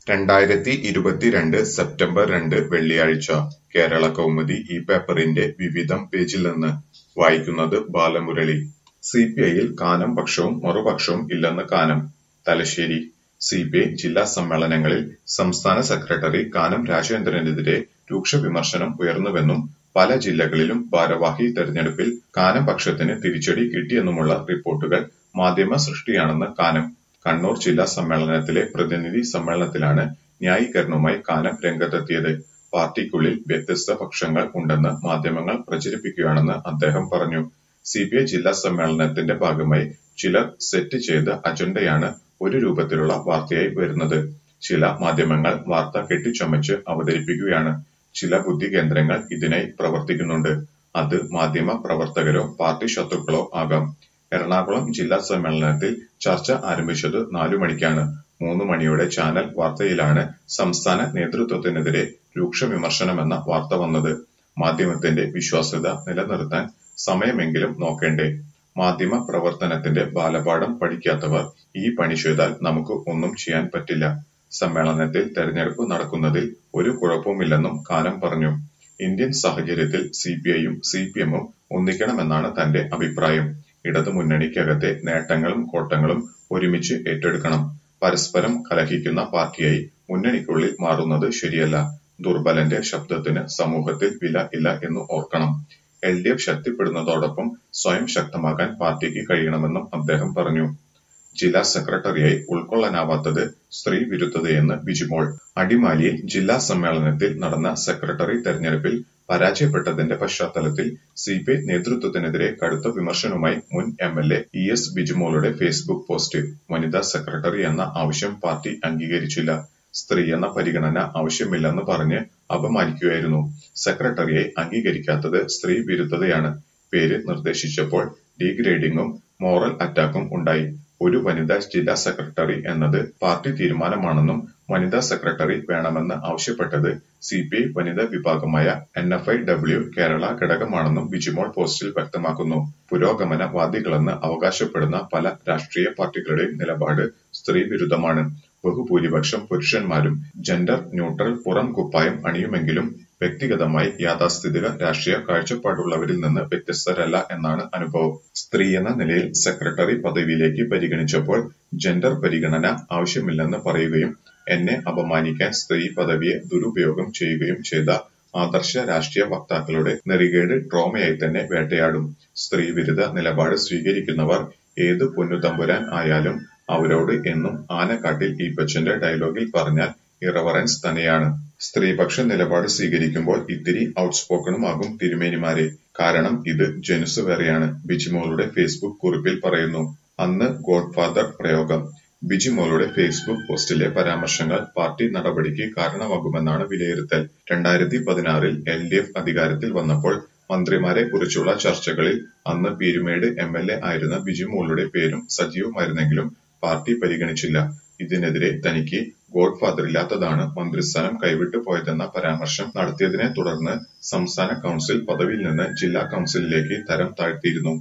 രണ്ടായിരത്തി ഇരുപത്തിരണ്ട് സെപ്റ്റംബർ രണ്ട് വെള്ളിയാഴ്ച കേരള കൗമുദി ഈ പേപ്പറിന്റെ വിവിധം പേജിൽ നിന്ന് വായിക്കുന്നത് ബാലമുരളി സിപിഐയിൽ കാനം പക്ഷവും മറുപക്ഷവും ഇല്ലെന്ന് കാനം തലശ്ശേരി സിപിഐ ജില്ലാ സമ്മേളനങ്ങളിൽ സംസ്ഥാന സെക്രട്ടറി കാനം രാജേന്ദ്രനെതിരെ രൂക്ഷ വിമർശനം ഉയർന്നുവെന്നും പല ജില്ലകളിലും ഭാരവാഹി തെരഞ്ഞെടുപ്പിൽ കാനം പക്ഷത്തിന് തിരിച്ചടി കിട്ടിയെന്നുമുള്ള റിപ്പോർട്ടുകൾ മാധ്യമ സൃഷ്ടിയാണെന്ന് കാനം കണ്ണൂർ ജില്ലാ സമ്മേളനത്തിലെ പ്രതിനിധി സമ്മേളനത്തിലാണ് ന്യായീകരണവുമായി കാനം രംഗത്തെത്തിയത് പാർട്ടിക്കുള്ളിൽ വ്യത്യസ്ത പക്ഷങ്ങൾ ഉണ്ടെന്ന് മാധ്യമങ്ങൾ പ്രചരിപ്പിക്കുകയാണെന്ന് അദ്ദേഹം പറഞ്ഞു സിപിഐ ജില്ലാ സമ്മേളനത്തിന്റെ ഭാഗമായി ചിലർ സെറ്റ് ചെയ്ത അജണ്ടയാണ് ഒരു രൂപത്തിലുള്ള വാർത്തയായി വരുന്നത് ചില മാധ്യമങ്ങൾ വാർത്ത കെട്ടിച്ചമച്ച് അവതരിപ്പിക്കുകയാണ് ചില ബുദ്ധി കേന്ദ്രങ്ങൾ ഇതിനായി പ്രവർത്തിക്കുന്നുണ്ട് അത് മാധ്യമ പ്രവർത്തകരോ പാർട്ടി ശത്രുക്കളോ ആകാം എറണാകുളം ജില്ലാ സമ്മേളനത്തിൽ ചർച്ച ആരംഭിച്ചത് നാലു മണിക്കാണ് മൂന്ന് മണിയോടെ ചാനൽ വാർത്തയിലാണ് സംസ്ഥാന നേതൃത്വത്തിനെതിരെ രൂക്ഷ വിമർശനമെന്ന വാർത്ത വന്നത് മാധ്യമത്തിന്റെ വിശ്വാസ്യത നിലനിർത്താൻ സമയമെങ്കിലും നോക്കേണ്ടേ മാധ്യമ പ്രവർത്തനത്തിന്റെ ബാലപാഠം പഠിക്കാത്തവർ ഈ പണി ചെയ്താൽ നമുക്ക് ഒന്നും ചെയ്യാൻ പറ്റില്ല സമ്മേളനത്തിൽ തെരഞ്ഞെടുപ്പ് നടക്കുന്നതിൽ ഒരു കുഴപ്പവുമില്ലെന്നും കാനം പറഞ്ഞു ഇന്ത്യൻ സാഹചര്യത്തിൽ സിപിഐയും സിപിഎമ്മും ഒന്നിക്കണമെന്നാണ് തന്റെ അഭിപ്രായം ഇടതുമുന്നണിക്കകത്തെ നേട്ടങ്ങളും കോട്ടങ്ങളും ഒരുമിച്ച് ഏറ്റെടുക്കണം പരസ്പരം കലഹിക്കുന്ന പാർട്ടിയായി മുന്നണിക്കുള്ളിൽ മാറുന്നത് ശരിയല്ല ദുർബലന്റെ ശബ്ദത്തിന് സമൂഹത്തിൽ വില ഇല്ല എന്ന് ഓർക്കണം എൽ ഡി എഫ് ശക്തിപ്പെടുന്നതോടൊപ്പം സ്വയം ശക്തമാകാൻ പാർട്ടിക്ക് കഴിയണമെന്നും അദ്ദേഹം പറഞ്ഞു ജില്ലാ സെക്രട്ടറിയായി ഉൾക്കൊള്ളാനാവാത്തത് സ്ത്രീ വിരുദ്ധതയെന്ന് ബിജിമോൾ അടിമാലിയിൽ ജില്ലാ സമ്മേളനത്തിൽ നടന്ന സെക്രട്ടറി തെരഞ്ഞെടുപ്പിൽ പരാജയപ്പെട്ടതിന്റെ പശ്ചാത്തലത്തിൽ സിപിഐ നേതൃത്വത്തിനെതിരെ കടുത്ത വിമർശനവുമായി മുൻ M L A E S ബിജിമോളുടെ ഫേസ്ബുക്ക് പോസ്റ്റ് വനിതാ സെക്രട്ടറി എന്ന ആവശ്യം പാർട്ടി അംഗീകരിച്ചില്ല സ്ത്രീ എന്ന പരിഗണന ആവശ്യമില്ലെന്ന് പറഞ്ഞ് അപമാനിക്കുകയായിരുന്നു സെക്രട്ടറിയെ അംഗീകരിക്കാത്തത് സ്ത്രീ വിരുദ്ധതയാണ് പേര് നിർദ്ദേശിച്ചപ്പോൾ ഡീഗ്രേഡിംഗും മോറൽ അറ്റാക്കും ഉണ്ടായി ഒരു വനിതാ ജില്ലാ സെക്രട്ടറി എന്നത് പാർട്ടി തീരുമാനമാണെന്നും വനിതാ സെക്രട്ടറി വേണമെന്ന് ആവശ്യപ്പെട്ടത് സിപിഐ വനിതാ വിഭാഗമായ N F I W Kerala ഘടകമാണെന്നും ബിജിമോൾ പോസ്റ്റിൽ വ്യക്തമാക്കുന്നു പുരോഗമനവാദികളെന്ന് അവകാശപ്പെടുന്ന പല രാഷ്ട്രീയ പാർട്ടികളുടെയും നിലപാട് സ്ത്രീ വിരുദ്ധമാണ് ബഹുഭൂരിപക്ഷം പുരുഷന്മാരും ജെൻഡർ ന്യൂട്രൽ പുറം കുപ്പായം അണിയുമെങ്കിലും വ്യക്തിഗതമായി യാഥാസ്ഥിതിക രാഷ്ട്രീയ കാഴ്ചപ്പാടുള്ളവരിൽ നിന്ന് വ്യത്യസ്തരല്ല എന്നാണ് അനുഭവം സ്ത്രീ എന്ന നിലയിൽ സെക്രട്ടറി പദവിയിലേക്ക് പരിഗണിച്ചപ്പോൾ ജെൻഡർ പരിഗണന ആവശ്യമില്ലെന്ന് പറയുകയും എന്നെ അപമാനിക്കാൻ സ്ത്രീ പദവിയെ ദുരുപയോഗം ചെയ്യുകയും ചെയ്ത ആദർശ രാഷ്ട്രീയ വക്താക്കളുടെ നെറികേട് ട്രോമയായി തന്നെ വേട്ടയാടും സ്ത്രീ വിരുദ്ധ നിലപാട് സ്വീകരിക്കുന്നവർ ഏത് പൊന്നുതമ്പുരാൻ ആയാലും അവരോട് എന്നും ആനക്കാട്ടിൽ ഈപ്പച്ചന്റെ ഡയലോഗിൽ പറഞ്ഞാൽ ഇറവറൻസ് തന്നെയാണ് സ്ത്രീപക്ഷ നിലപാട് സ്വീകരിക്കുമ്പോൾ ഇത്തിരി ഔട്ട്സ്പോക്കണുമാകും തിരുമേനിമാരെ കാരണം ഇത് ജനുസ് വേറെയാണ് ബിജിമോളുടെ ഫേസ്ബുക്ക് കുറിപ്പിൽ പറയുന്നു അന്ന് ഗോഡ്ഫാദർ പ്രയോഗം ബിജിമോളുടെ ഫേസ്ബുക്ക് പോസ്റ്റിലെ പരാമർശങ്ങൾ പാർട്ടി നടപടിക്ക് കാരണമാകുമെന്നാണ് വിലയിരുത്തൽ രണ്ടായിരത്തി പതിനാറിൽ എൽ ഡി എഫ് അധികാരത്തിൽ വന്നപ്പോൾ മന്ത്രിമാരെ കുറിച്ചുള്ള ചർച്ചകളിൽ അന്ന് പീരുമേട് എം എൽ എ ആയിരുന്ന ബിജിമോളുടെ പേരും സജീവമായിരുന്നെങ്കിലും പാർട്ടി പരിഗണിച്ചില്ല ഇതിനെതിരെ തനിക്ക് ഗോഡ്ഫാദറില്ലാത്തതാണ് മന്ത്രിസ്ഥാനം കൈവിട്ടു പോയതെന്ന പരാമർശം നടത്തിയതിനെ തുടർന്ന് സംസ്ഥാന കൗൺസിൽ പദവിയിൽ നിന്ന് ജില്ലാ കൗൺസിലിലേക്ക് തരം താഴ്ത്തിയിരുന്നു